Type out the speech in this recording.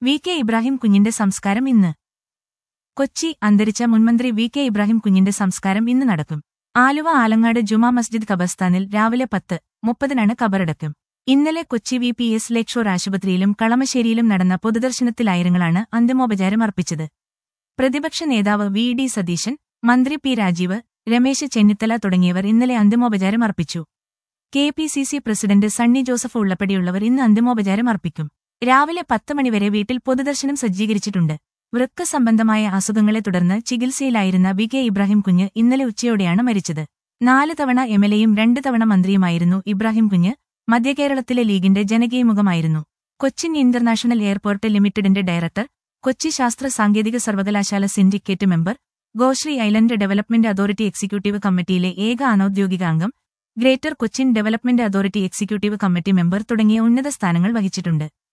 V K Ibrahim കുഞ്ഞിന്റെ സംസ്കാരം ഇന്ന് കൊച്ചി അന്തരിച്ച മുൻമന്ത്രി വി കെ ഇബ്രാഹിം കുഞ്ഞിന്റെ സംസ്കാരം ഇന്ന് നടക്കും ആലുവ ആലങ്ങാട് ജുമാ മസ്ജിദ് ഖബർസ്ഥാനിൽ രാവിലെ പത്ത് മുപ്പതിനാണ് ഖബറടക്കം ഇന്നലെ Kochi V P S Lakeshore ആശുപത്രിയിലും കളമശ്ശേരിയിലും നടന്ന പൊതുദർശനത്തിലായിരങ്ങളാണ് അന്തിമോപചാരം അർപ്പിച്ചത് പ്രതിപക്ഷ നേതാവ് വി ഡി സതീശൻ മന്ത്രി പി രാജീവ് രമേശ് ചെന്നിത്തല തുടങ്ങിയവർ ഇന്നലെ അന്തിമോപചാരം അർപ്പിച്ചു K P C C president Sunny Joseph ഉൾപ്പെടെയുള്ളവർ ഇന്ന് അന്തിമോപചാരം അർപ്പിക്കും രാവിലെ പത്ത് മണിവരെ വീട്ടിൽ പൊതുദർശനം സജ്ജീകരിച്ചിട്ടുണ്ട് വൃക്ക സംബന്ധമായ അസുഖങ്ങളെ തുടർന്ന് ചികിത്സയിലായിരുന്ന വി കെ ഇബ്രാഹിം കുഞ്ഞ് ഇന്നലെ ഉച്ചയോടെയാണ് മരിച്ചത് നാല് തവണ എംഎൽഎയും രണ്ട് തവണ മന്ത്രിയുമായിരുന്നു ഇബ്രാഹിം കുഞ്ഞ് മധ്യകേരളത്തിലെ ലീഗിന്റെ ജനകീയമുഖമായിരുന്നു കൊച്ചിൻ ഇന്റർനാഷണൽ എയർപോർട്ട് ലിമിറ്റഡിന്റെ ഡയറക്ടർ കൊച്ചി ശാസ്ത്ര സാങ്കേതിക സർവകലാശാല syndicate member Goshree island development authority executive കമ്മിറ്റിയിലെ ഏക അനൌദ്യോഗിക അംഗം greater Cochin development authority executive committee member തുടങ്ങിയ ഉന്നത സ്ഥാനങ്ങൾ വഹിച്ചിട്ടുണ്ട്